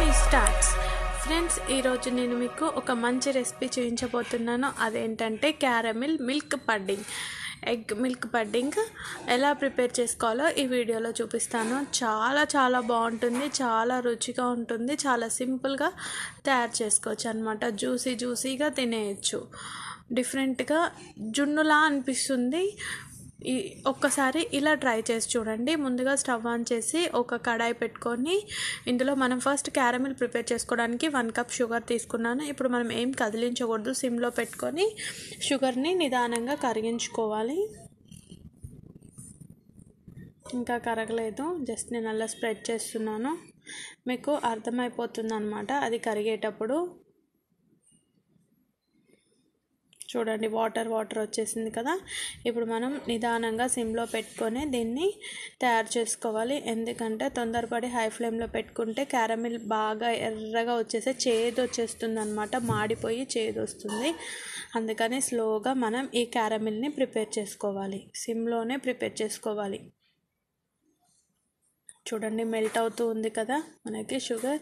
starts friends ఈరోజు నేను మీకు ఒక మంచి రెసిపీ చూపించబోతున్నాను అదేంటంటే caramel milk pudding egg milk pudding ఎలా ప్రిపేర్ చేసుకోవాలో ఈ వీడియోలో చూపిస్తాను చాలా చాలా బాగుంటుంది చాలా రుచిగా ఉంటుంది చాలా సింపుల్గా తయారు చేసుకోవచ్చు అనమాట జ్యూసీ జ్యూసీగా తినేయచ్చు డిఫరెంట్గా జున్నులా అనిపిస్తుంది ఈ ఒక్కసారి ఇలా ట్రై చేసి చూడండి ముందుగా స్టవ్ ఆన్ చేసి ఒక కడాయి పెట్టుకొని ఇందులో మనం ఫస్ట్ క్యారమిల్ ప్రిపేర్ చేసుకోవడానికి వన్ కప్ షుగర్ తీసుకున్నాను ఇప్పుడు మనం ఏం కదిలించకూడదు సిమ్లో పెట్టుకొని షుగర్ని నిదానంగా కరిగించుకోవాలి ఇంకా కరగలేదు జస్ట్ నేను అలా స్ప్రెడ్ చేస్తున్నాను మీకు అర్థమైపోతుంది అనమాట అది కరిగేటప్పుడు చూడండి వాటర్ వాటర్ వచ్చేసింది కదా ఇప్పుడు మనం నిదానంగా సిమ్లో పెట్టుకొని దీన్ని తయారు చేసుకోవాలి ఎందుకంటే తొందరపడి హై ఫ్లేమ్లో పెట్టుకుంటే క్యారమిల్ బాగా ఎర్రగా వచ్చేసి చేదు వచ్చేస్తుంది అనమాట మాడిపోయి చేదు వస్తుంది అందుకని స్లోగా మనం ఈ క్యారమిల్ని ప్రిపేర్ చేసుకోవాలి సిమ్లోనే ప్రిపేర్ చేసుకోవాలి చూడండి మెల్ట్ అవుతూ ఉంది కదా మనకి షుగర్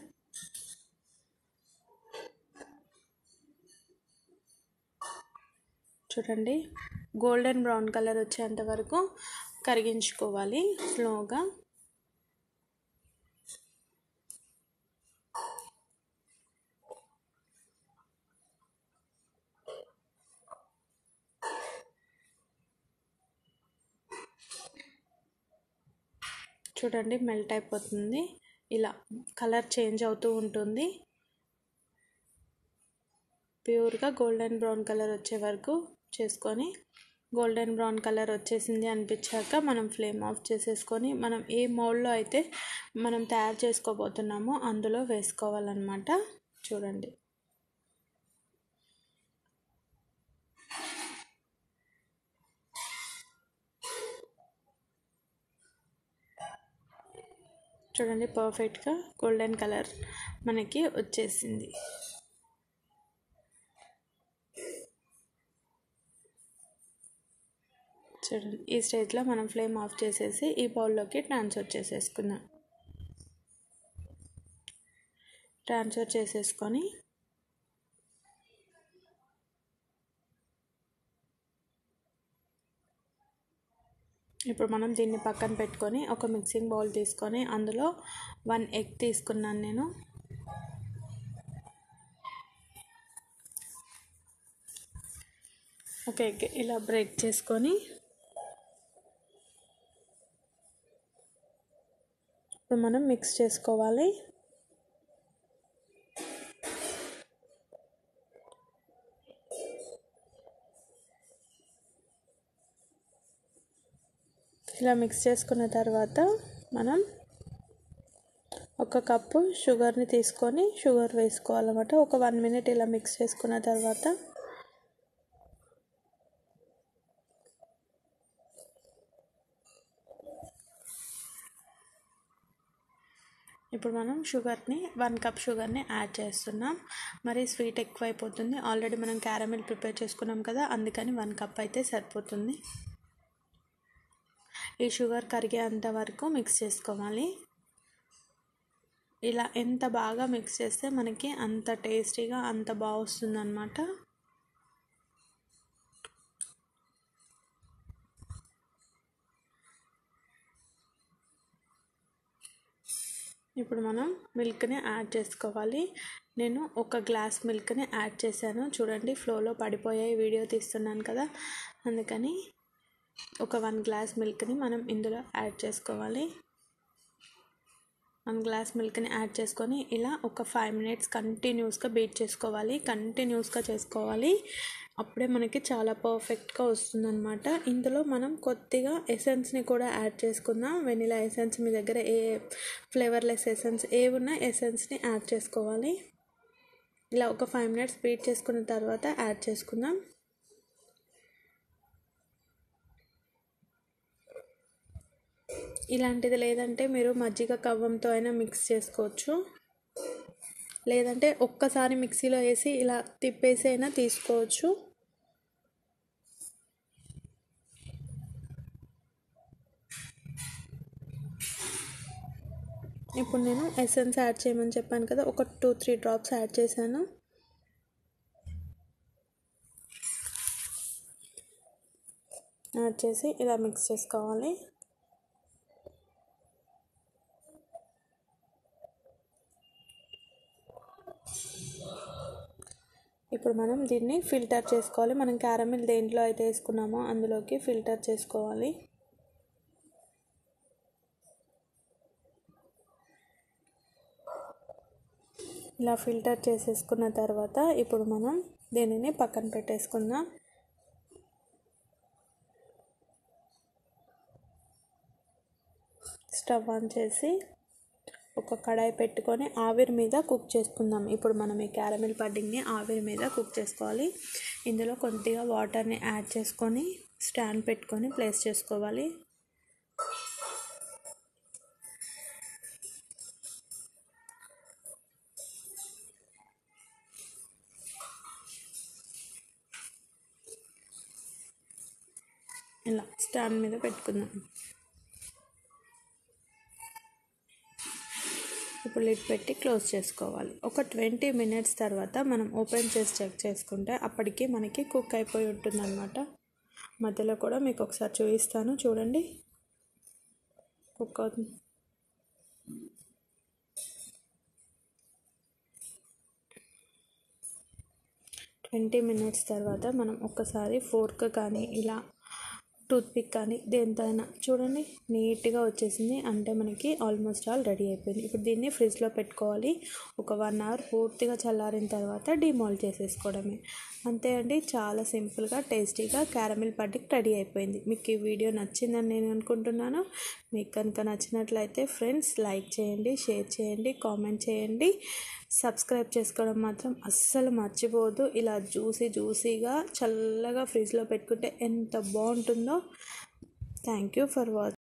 చూడండి గోల్డెన్ బ్రౌన్ కలర్ వచ్చేంత వరకు కరిగించుకోవాలి స్లోగా చూడండి మెల్ట్ అయిపోతుంది ఇలా కలర్ చేంజ్ అవుతూ ఉంటుంది ప్యూర్గా గోల్డెన్ బ్రౌన్ కలర్ వచ్చే వరకు చేసుకొని గోల్డెన్ బ్రౌన్ కలర్ వచ్చేసింది అనిపించాక మనం ఫ్లేమ్ ఆఫ్ చేసేసుకొని మనం ఏ మౌల్డ్లో అయితే మనం తయారు చేసుకోబోతున్నామో అందులో వేసుకోవాలన్నమాట చూడండి చూడండి పర్ఫెక్ట్గా గోల్డెన్ కలర్ మనకి వచ్చేసింది చూడండి ఈ స్టేజ్లో మనం ఫ్లేమ్ ఆఫ్ చేసేసి ఈ బౌల్లోకి ట్రాన్స్ఫర్ చేసేసుకుందాం ట్రాన్స్ఫర్ చేసేసుకొని ఇప్పుడు మనం దీన్ని పక్కన పెట్టుకొని ఒక మిక్సింగ్ బౌల్ తీసుకొని అందులో వన్ ఎగ్ తీసుకున్నాను నేను ఒక ఎగ్ ఇలా బ్రేక్ చేసుకొని ఇప్పుడు మనం మిక్స్ చేసుకోవాలి ఇలా మిక్స్ చేసుకున్న తర్వాత మనం ఒక కప్పు షుగర్ని తీసుకొని షుగర్ వేసుకోవాలన్నమాట ఒక వన్ మినిట్ ఇలా మిక్స్ చేసుకున్న తర్వాత ఇప్పుడు మనం షుగర్ని వన్ కప్ షుగర్ని యాడ్ చేస్తున్నాం మరి స్వీట్ ఎక్కువైపోతుంది ఆల్రెడీ మనం క్యారమిల్ ప్రిపేర్ చేసుకున్నాం కదా అందుకని వన్ కప్ అయితే సరిపోతుంది ఈ షుగర్ కరిగేంత వరకు మిక్స్ చేసుకోవాలి ఇలా ఎంత బాగా మిక్స్ చేస్తే మనకి అంత టేస్టీగా అంత బాగా వస్తుంది అనమాట ఇప్పుడు మనం మిల్క్ని యాడ్ చేసుకోవాలి నేను ఒక గ్లాస్ మిల్క్ని యాడ్ చేశాను చూడండి ఫ్లోలో పడిపోయాయి వీడియో తీస్తున్నాను కదా అందుకని ఒక వన్ గ్లాస్ మిల్క్ని మనం ఇందులో యాడ్ చేసుకోవాలి వన్ గ్లాస్ మిల్క్ని యాడ్ చేసుకొని ఇలా ఒక ఫైవ్ మినిట్స్ కంటిన్యూస్గా బీట్ చేసుకోవాలి కంటిన్యూస్గా చేసుకోవాలి అప్పుడే మనకి చాలా పర్ఫెక్ట్గా వస్తుందన్నమాట ఇందులో మనం కొద్దిగా ఎసెన్స్ని కూడా యాడ్ చేసుకుందాం వెనిలా ఎసెన్స్ మీ దగ్గర ఏ ఫ్లేవర్లెస్ ఎసెన్స్ ఏ ఉన్నా ఎసెన్స్ని యాడ్ చేసుకోవాలి ఇలా ఒక ఫైవ్ మినిట్స్ బీట్ చేసుకున్న తర్వాత యాడ్ చేసుకుందాం ఇలాంటిది లేదంటే మీరు మజ్జిగ కవ్వంతో అయినా మిక్స్ చేసుకోవచ్చు లేదంటే ఒక్కసారి మిక్సీలో వేసి ఇలా తిప్పేసి అయినా తీసుకోవచ్చు ఇప్పుడు నేను ఎసెన్స్ యాడ్ చేయమని చెప్పాను కదా ఒక టూ త్రీ డ్రాప్స్ యాడ్ చేశాను యాడ్ చేసి ఇలా మిక్స్ చేసుకోవాలి ఇప్పుడు మనం దీన్ని ఫిల్టర్ చేసుకోవాలి మనం క్యారమిల్ దేంట్లో అయితే వేసుకున్నామో అందులోకి ఫిల్టర్ చేసుకోవాలి ఇలా ఫిల్టర్ చేసేసుకున్న తర్వాత ఇప్పుడు మనం దీనిని పక్కన పెట్టేసుకుందాం స్టవ్ ఆన్ చేసి ఒక కడాయి పెట్టుకొని ఆవిరి మీద కుక్ చేసుకుందాం ఇప్పుడు మనం ఈ క్యారమిల్ పడ్డింగ్ని ఆవిరి మీద కుక్ చేసుకోవాలి ఇందులో కొద్దిగా వాటర్ని యాడ్ చేసుకొని స్టాండ్ పెట్టుకొని ప్లేస్ చేసుకోవాలి ఇలా స్టాండ్ మీద పెట్టుకుందాం ఇప్పుడు లిడ్ పెట్టి క్లోజ్ చేసుకోవాలి ఒక ట్వంటీ మినిట్స్ తర్వాత మనం ఓపెన్ చేసి చెక్ చేసుకుంటే అప్పటికి మనకి కుక్ అయిపోయి ఉంటుందన్నమాట మధ్యలో కూడా మీకు ఒకసారి చూపిస్తాను చూడండి కుక్ అవుతుంది ట్వంటీ మినిట్స్ తర్వాత మనం ఒక్కసారి ఫోర్క్ కానీ ఇలా టూత్పిక్ కానీ దేంతో అయినా చూడండి నీట్గా వచ్చేసింది అంటే మనకి ఆల్మోస్ట్ ఆల్ రెడీ అయిపోయింది ఇప్పుడు దీన్ని ఫ్రిడ్జ్లో పెట్టుకోవాలి ఒక వన్ అవర్ పూర్తిగా చల్లారిన తర్వాత డిమాల్ చేసేసుకోవడమే అంతే అండి చాలా సింపుల్గా టేస్టీగా క్యారమిల్ పడ్డికి రెడీ అయిపోయింది మీకు ఈ వీడియో నచ్చిందని నేను అనుకుంటున్నాను మీకు కనుక నచ్చినట్లయితే ఫ్రెండ్స్ లైక్ చేయండి షేర్ చేయండి కామెంట్ చేయండి సబ్స్క్రైబ్ చేసుకోవడం మాత్రం అస్సలు మర్చిపోవద్దు ఇలా జ్యూసీ జ్యూసీగా చల్లగా ఫ్రిడ్జ్లో పెట్టుకుంటే ఎంత బాగుంటుందో థ్యాంక్ యూ ఫర్ వాచింగ్